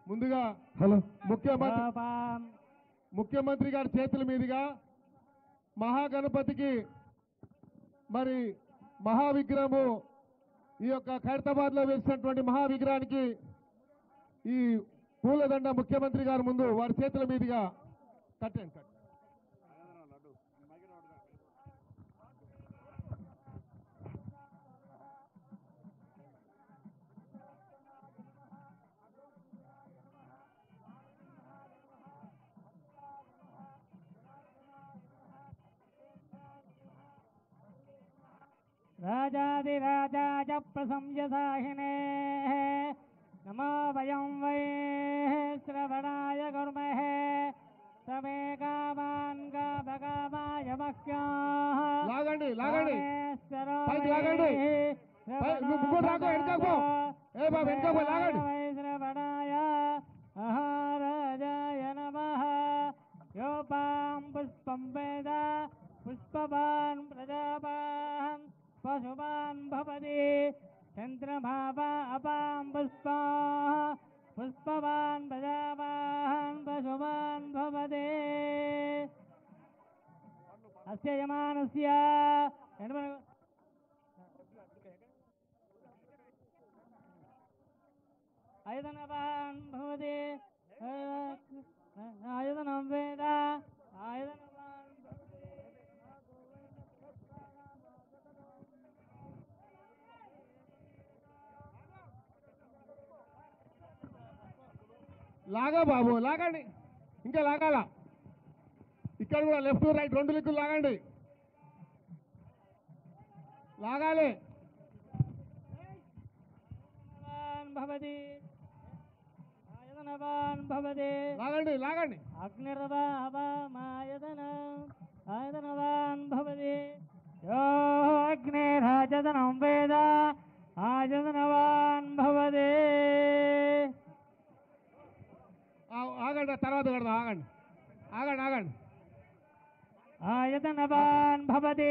ముందుగా హలో ముఖ్యమంత్రి పాపం ముఖ్యమంత్రి గారి చేతుల మీదుగా మహాగణపతికి మరి మహావిగ్రహము ఈ యొక్క ఖైరతాబాద్ లో వేసినటువంటి మహావిగ్రహానికి ఈ పూలదండ ముఖ్యమంత్రి గారి ముందు వారి చేతుల మీదుగా కట్టండి కట్టండి. राजाधिराजाय प्रशंससाहिने नमो वयं वै श्रवणाय कुर्महे समे कामान् कामकामाय मह्याः లాగండి లాగండి రామేశ్వరో పైకి లాగండి. వై పై- నువ్వు ముగ్గురు రాకో, వెనకకు పో. ఏ బాబు, వెనకకు పో, లాగండి. వై శ్రవణాయ మహారాజాయ నమః యోపాం పుష్పం వేద పుష్పవాన్ ప్రజాపాన్ పశువాన్ భవతి చంద్రమాపా అపాం పుష్పా పుష్పవాన్ ప్రజాపాన్ పశువాన్ భవతి అస్య యమానస్య ఎనమ- ఆయుధనవాన్ భవతి ఆయుధనం వేద ఆయుధనవాన్ భవతి లాగా బాబు లాగండి ఇంకా లాగాల ఇక్కడ కూడా లెఫ్ట్ రైట్ రెండు లిక్కులు లాగండి లాగాలి ఆయుధనవాన్ భవతి ఆయుధనవాన్ భవతి లాగండి లాగండి అగ్నిర్వామాయతన ఆయతనవాన్ భవతి యో అగ్నిరాజతనం వేద ఆయతనవాన్ భవతి ఆ- ఆగండి తర్వాత కడదాం ఆగండి ఆగండి ఆగండి ఆయతనవాన్ భవతి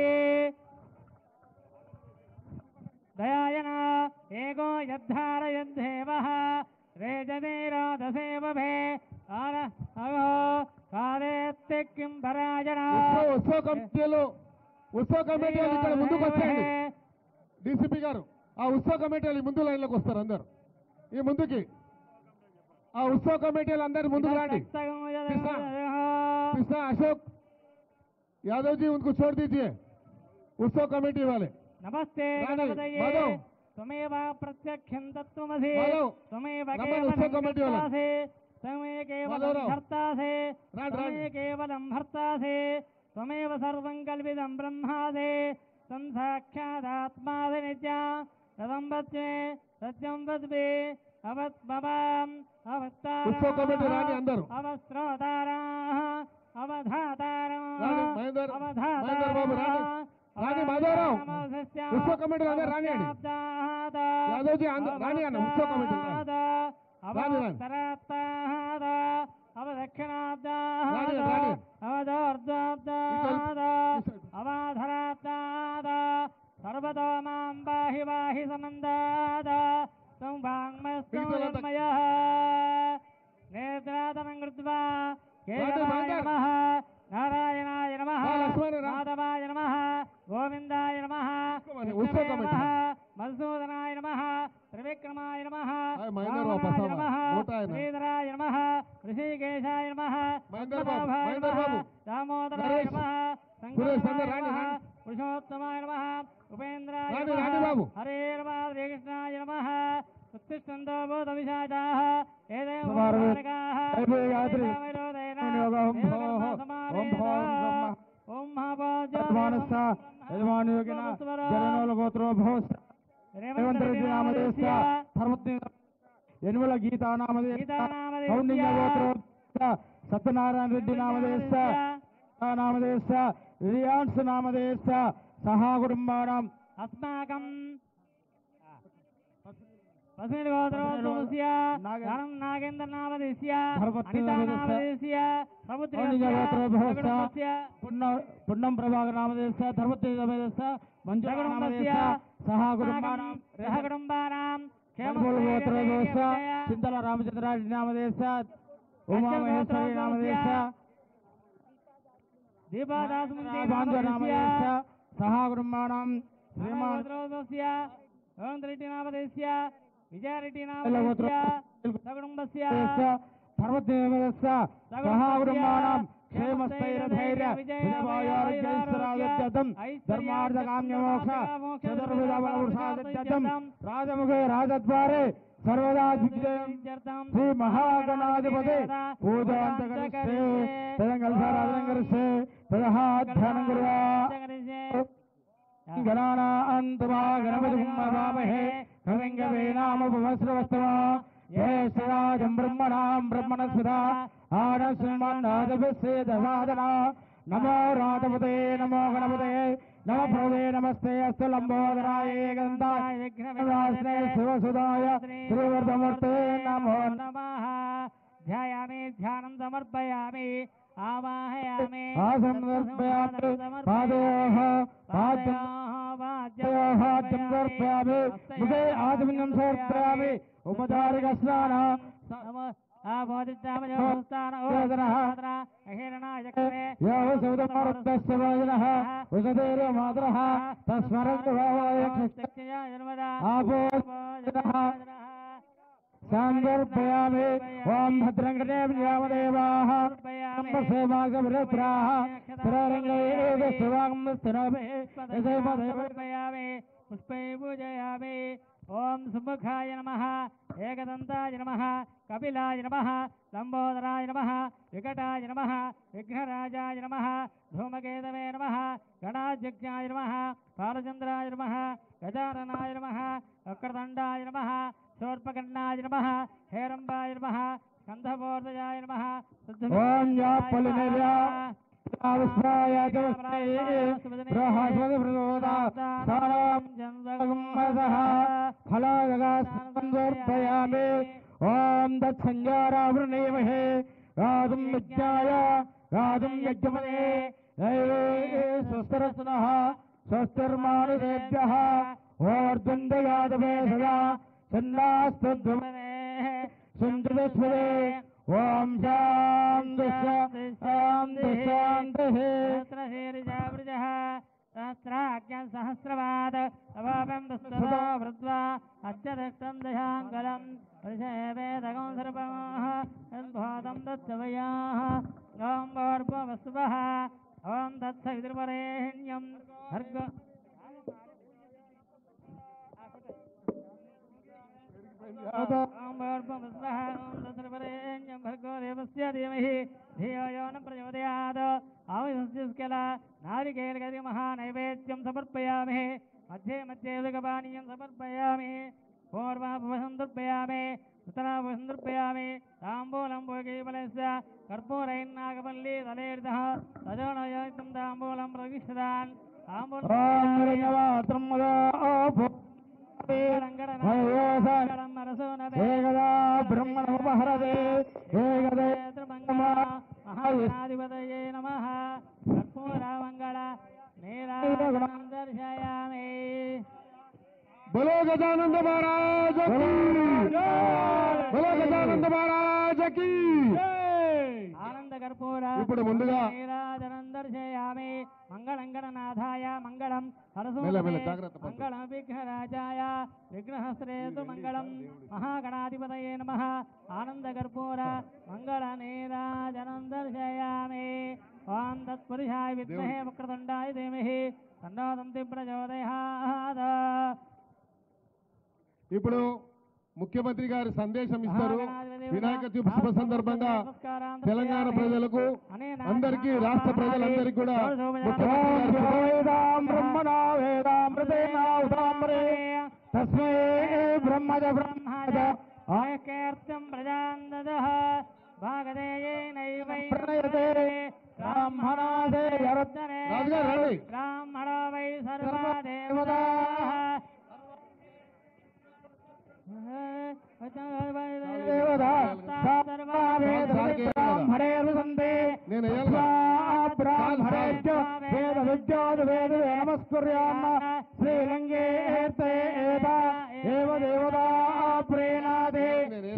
దయాయన ఏకో యద్ధారయద్ధేవ రేజనీరాధసేవభే ఆర అగో కాలేత్తి కిం పరాజన ఉత్సవ ఉత్సవ కమిటీలు ఉత్సవ కమిటీలు ఇక్కడ ముందుకు వచ్చేయండి డీసీపీ గారు ఆ ఉత్సవ కమిటీలు ఈ ముందు లైన్లోకి వస్తారు అందరు ఈ ముందుకి ఆ ఉత్సవ కమిటీలు అందరు ముందుకు రండి कृष्णा अशोक यादव जी उनको छोड़ दीजिए उत्सव कमेटी वाले నమస్తే రాణి, గణపతయే మాధవ్. త్వమేవ ప్రత్యక్షం తత్వమసి మాధవ్, త్వమేవ రమణ కేవలం ఉత్సవ కమిటీ వాళ్ళ. కర్తాసి త్వమే కేవలం మాధవరావు. భర్తాసి రాండి, త్వమే రాండి. కేవలం భర్తాసి త్వమేవ సర్వం కల్పితం బ్రహ్మాసి తం సాక్షాదాత్మాది నిత్య రథం వత్సే సత్యం వద్వే అవత్ భవాం అవత్తారా ఉత్సవ కమిటీ రాణి అందరూ. అవస్త్రోతారా అవధాతారా రాణి, మహేందర్, మహేందర్ బాబు రాణి. రాణి మాధవరావు. ఉత్సవ కమిటీలు అందరూ రానియండి. యాదవ్జీ అంద- రాని అన్న, ఉత్సవ కమిటీలు రాని. రాని, రాని. అవదక్షిణాబ్ద రాని, రాని. అవదోర్ధ్వాబ్ద ఇటు- అవాధరాబ్దాద సర్వతో మాం బాహి బాహి సమందాద తం మిగతాదంతా- వాంగ్మయ నేత్రాతనం కృత్వా కేశవాయ రాండి, నమః నారాయణాయ నమః ఆ, లక్ష్మణ రా. మాధవాయ నమః గోవిందాయ నమః ఉత్సవ ఉత్సవ విష్ణవే కమిటీ. నమః మధుసూదనాయ నమః త్రివిక్రమాయ నమః ఆయ్ మహేందర్ బాబు రామాయ ప్రసాద్ నమః నూట ఆయన. శ్రీధరాయ నమః ఋషికేశాయ నమః మహేందర్ బాబు, పద్మనాభాయ మహేందర్ నమః బాబు. దామోదరాయ నరేష్, నమః సురేష్ శంకరాయ అందరు రాండి, నమః రాండి. పురుషోత్తమాయ నమః ఉపేంద్రాయ రాండి, నమః రాండి బాబు. హరే నమః శ్రీకృష్ణాయ నమః ఉత్తిష్టంతో భూతవిశాచాः ఏదేవ కుమారుడు, బాలకాः అయిపోయి గాయత్రి. వేదవేదోదయేన వినియోగం భో, దేవకర్మ ఓం సమావేద. భో, బ్రహ్మ. ఓం మహాభాజ యజమానస్థ యజమానయోగిన జననోల గోత్రో భవస్థ రేవంత్ రెడ్డి నామదేశ ధర్మత్ని యనుమల గీతా నామదేశ గీతానామదేశ. కౌండిన్య గోత్రో సత్యనారాయణ రెడ్డి నామదేశ నామదేశ రియాన్స్ నామదేశ సహా కుటుంబానాం అస్మాకం పసిమిడి గోత్రోద్భవస్య నాగ- ధనం నాగేంద్ర నామదేశ్య ధర్మత్రి అనితా నామదేశ్య. నామదేశ్య కౌండిన్య గోత్రోద్భవస్య సముద్రస్య పున్న పున్నం ప్రభాకర్ నామదేశ ధర్మత్రి నామదేశ మంజుల నామదేశ సహా కుటుంబానాం సహకుటుంబానాం మణిపూర్ గోత్ర గోత్రోద్భవస్య చింతల రామచంద్రారెడ్డి నామదేశ ఉమామహేశ్వరి నామదేశ దీపాదాసముందే బాంధవ నామదేశ సహా కుటుంబానం శ్రీమాన్ శ్రీమాన్ ఓం రెడ్డి నామదేశ్య విజయారెడ్డి గోత్ర నామదేశ్య సకుటుంబస్య పర్వతదేవస్య సహా కుటుంబానం క్షేమస్థైర్యధైర్య విజయవాయోర్జైశ్వరాజత్యర్థం ధర్మార్థ కామ్యమోక్ష చతుర్విధ బలవృషాదత్యర్థం రాజముఖే రాజద్వారే సర్వదా దిగ్విజయం శ్రీ మహాగణాధిపతి పూజాంతకరిస్తే తదం కలసారాధనం కరిస్తే తదహాధ్యానం కుర్వా గణానాంతమా గణపతి మహామహే కవింగవేనామపమశ్రవస్తమా యేషరాజం బ్రహ్మణాం బ్రహ్మణస్పదా ఆనశ్రీమన్నాదభిస్సే దశాదన నమో రాధపతే నమో గణపతే నమ ప్రభే నమస్తే అస్తు లంబోదరాయ గంధాయ శివసుదాయ శ్రీవర్ధమూర్తే నమో నమః ధ్యాయామి ధ్యానం సమర్పయామి ఆవాహయామి ఆసనం సమర్పయామి పాదయోః పాద్యం పాదయోః పాద్యం సమర్పయామి ముఖే ఆచమన్యం సమర్పయామి ఉపచారిక స్నాన యో సౌదమారుద్దస్య భోజనః ఉషదేవ మాతరః తస్మరంతు భావాయ ఆపో సాందర్పయామి ఓం భద్రం కృతే వ్యామదేవాः సేవాగభిరత్రాः స్థిరరంగే శివాగం స్థిరమే సమర్పయామి పుష్పై పూజయామి ఓం సుముఖాయ నమ ఏకదంతాయ నమ కపిలాయ నమ లంబోదరాయ నమ వికటాయ నమ విఘ్నరాజాయ నమ ధూమకేతవే నమ గణాధ్యక్షాయ నమ బాలచంద్రాయ నమ గజాననాయ నమ వక్రదండాయ నమ శోర్పకర్ణాయ నమ హేరంబాయ నమ స్కంధమూర్తయాయ నమ ఓం యా పలినర్యా విస్మాయ బృహస్పతి ప్రచోదా సారాం జన్మసః ఫలాగగాస్కందర్పయామి ఓం దత్సంజారావృణీమహే గాతుం యజ్ఞాయ గాతుం యజ్ఞమనే దైవే స్వస్తరస్నః స్వస్తిర్మానుషేభ్యः ఓర్ద్వందయాదవే సదా చన్నాస్తు సుందరస్వరే ఓం శాంతి శాంతి శాంతి సహస్రవాద అవాపం దుస్తదా వృద్వా అత్యదష్టం దశాంగలం పరిషేవేదకం సర్పమాః యద్భూతం దత్తవయాః ఓం భోర్భువస్వః ఓం దత్సవితుర్వరేణ్యం భర్గ ఓం భోర్భువస్వః ఓం దత్సవితుర్వరేణ్యం భర్గో దేవస్య ధీమహి ధియో యో న ప్రచోదయాత్ ఆవిస్కల నారికేళగది మహానైవేద్యం సమర్పయామి మధ్యే మధ్యే ఉదకపానీయం సమర్పయామి పూర్వాపసందర్పయామి ఉత్తరాపసందర్పయామి తాంబూలం భోగీబలస్య కర్పూరైర్నాగపల్లి తలేర్దః తజోనయోక్తం తాంబూలం ప్రవిశదాన్ ఓం తాంబూలం రంగవాత్రముదా ఏకదా బ్రహ్మణముపహరదే ఏకదే మహాధిపతయే నమ కర్పూరమంగళ నీరాజనం దర్శయామి బలో గజానంద మహారాజ్ బలో గజానంద మహారాజ్ కి ఆనంద కర్పూర ఇప్పుడు ముందుగా నీరాజనం దర్శయామి మంగళం గణనాథాయ మంగళం మెల్ల, మెల్ల, జాగ్రత్త పట్టు. మంగళం విఘ్నరాజాయ విఘ్నహస్త్రేతు మంగళం మహాగణాధిపతయే నమ ఆనంద కర్పూర మంగళ నీరాజనం దర్శయామి ఓం తత్పురుషాయ విద్మహే వక్రతుండాయ ధీమహి తన్నో దంతి ప్రచోదయాత్ ఇప్పుడు ముఖ్యమంత్రి గారి సందేశం ఇస్తారు వినాయక చవితి శుభ సందర్భంగా తెలంగాణ ప్రజలకు అందరికీ రాష్ట్ర ప్రజలందరికీ కూడా ముఖ్యమంత్రి గారి వేదాం బ్రహ్మణా వేదామృతేనావతామరే తస్మై బ్రహ్మజ బ్రహ్మజ ఆయకేర్తం ప్రజాందదః భాగదేయేనైవై ప్రణయతే బ్రాహ్మణాదే యరత్నరే రాజుగారు రండి. బ్రాహ్మణో వై సర్వా దేవతా. దేవతా బ్రాహ్మణే రుదంతే నేను వేయాలి బ్రాహ్మణేభ్య వేద విద్యాది వేద నమస్కుర్యామ శ్రీలంగే ఏత ఏవ దేవతా ప్రేణ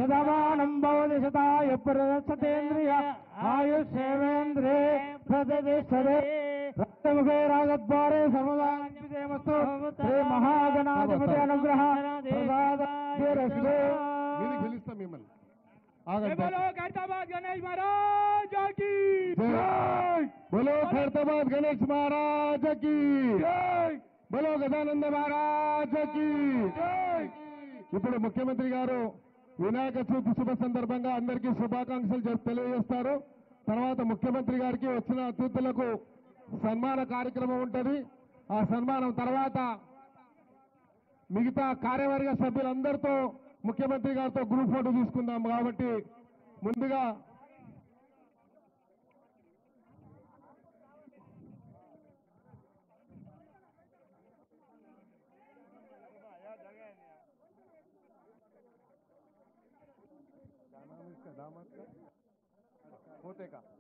శతమానం భవతి శతాయ ప్రదర్శతేంద్రియ ఆయుష్యేవేంద్రే ప్రతిష్టతే రక్తముఖే రాగద్వారే సముదానమస్తు శ్రీ మహాగణాధిపతి అనుగ్రహ ప్రసాదరస్తు మీదికి పిలుస్తాం మిమ్మల్ని ఆగండి बोलो खैरताबाद गणेश महाराज की జై. బోలో ఖైరతాబాద్ గణేష్ మహారాజ్ కి బోలో గజానంద మహారాజ్ కి ఇప్పుడు ముఖ్యమంత్రి గారు వినాయక చవితి శుభ సందర్భంగా అందరికీ శుభాకాంక్షలు చెప్ తెలియజేస్తారు తర్వాత ముఖ్యమంత్రి గారికి వచ్చిన అతిథులకు సన్మాన కార్యక్రమం ఉంటుంది ఆ సన్మానం తర్వాత మిగతా కార్యవర్గ సభ్యులందరితో ముఖ్యమంత్రి గారితో గ్రూప్ ఫోటో తీసుకుందాం కాబట్టి ముందుగా होते का